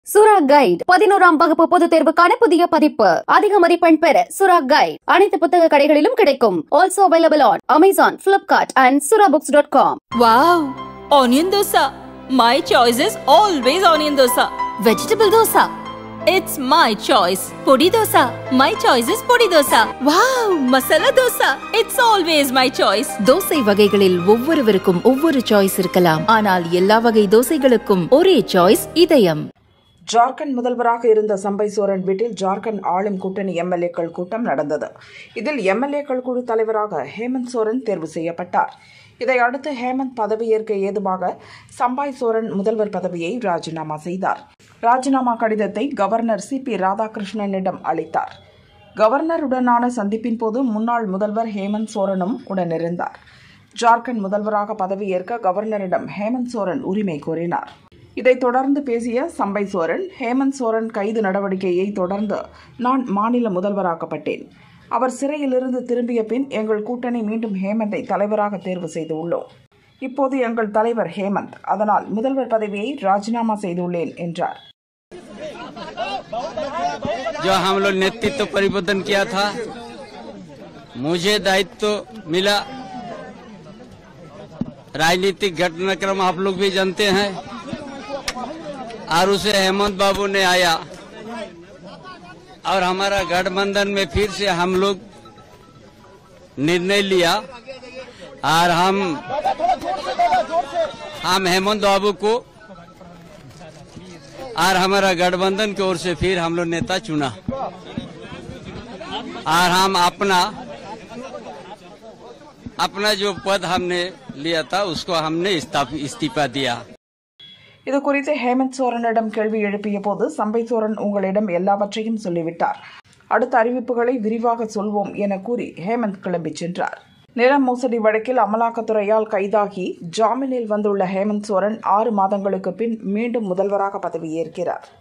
சுரா கைட் பதினோராம் வகுப்பு பொதுத் தேர்வுக்கான புதிய பதிப்பு அதிக மதிப்பெண் பெற சுரா கைட் அனைத்து புத்தக கடைகளிலும் கிடைக்கும் also available on Amazon Flipkart and Sura books dot com Wow! Onion dosa. My choice is always onion dosa. Vegetable dosa. It's my choice. Podi dosa. My choice is podi dosa. Wow! Masala dosa. It's always my choice. Dosa வகைகளில் ஒவ்வொருவருக்கும் ஒவ்வொரு choice இருக்கலாம் ஆனால் எல்லா வகை தோசைகளுக்கும் ஒரே choice இதயம் ஜார்க்கண்ட் முதல்வராக இருந்த சம்பை சோரன் வீட்டில் ஜார்க்கண்ட் ஆளும் கூட்டணி எம்எல்ஏக்கள் கூட்டம் நடந்தது இதில் எம்எல்ஏக்கள் குழு தலைவராக ஹேமந்த் சோரன் தேர்வு செய்யப்பட்டார் இதையடுத்து ஹேமந்த் பதவியேற்க ஏதுவாக சம்பாய் சோரன் முதல்வர் பதவியை ராஜினாமா செய்தார் ராஜினாமா கடிதத்தை கவர்னர் சி பி ராதாகிருஷ்ணனிடம் அளித்தார் கவர்னருடனான சந்திப்பின் போது முன்னாள் முதல்வர் ஹேமந்த் சோரனும் உடனிருந்தார் ஜார்க்கண்ட் முதல்வராக பதவியேற்க கவர்னரிடம் ஹேமந்த் சோரன் உரிமை கோரினார் இதைத் தொடர்ந்து பேசிய சம்பை சோரன் ஹேமந்த் சோரன் கைது நடவடிக்கையை தொடர்ந்து நான் மாநில முதல்வராக்கப்பட்டேன் அவர் சிறையிலிருந்து திரும்பிய பின் எங்கள் கூட்டணி மீண்டும் ஹேமந்தை தலைவராக தேர்வு செய்து உள்ளோம் இப்போது எங்கள் தலைவர் ஹேமந்த் அதனால் முதல்வர் பதவியை ராஜினாமா செய்துள்ளேன் என்றார் जो हम लोग नेतृत्व परिवर्तन किया था मुझे दायित्व मिला राजनीतिक घटनाक्रम आप लोग भी जानते हैं और उसे हेमंत बाबू ने आया और हमारा गठबंधन में फिर से हम लोग निर्णय लिया और हम हम हेमंत बाबू को और हमारा गठबंधन की ओर से फिर हम लोग नेता चुना और हम अपना अपना जो पद हमने लिया था उसको हमने इस्ताफ- इस्तीफा दिया இது குறித்து ஹேமந்த் சோரனிடம் கேள்வி எழுப்பிய போது சம்பை சோரன் உங்களிடம் எல்லாவற்றையும் சொல்லிவிட்டார் அடுத்த அறிவிப்புகளை விரிவாக சொல்வோம் என கூறி ஹேமந்த் கிளம்பிச் சென்றார் நில மோசடி வழக்கில் அமலாக்கத்துறையால் கைதாகி ஜாமீனில் வந்துள்ள ஹேமந்த் சோரன் ஆறு மாதங்களுக்கு பின் மீண்டும் முதல்வராக பதவியேற்கிறார்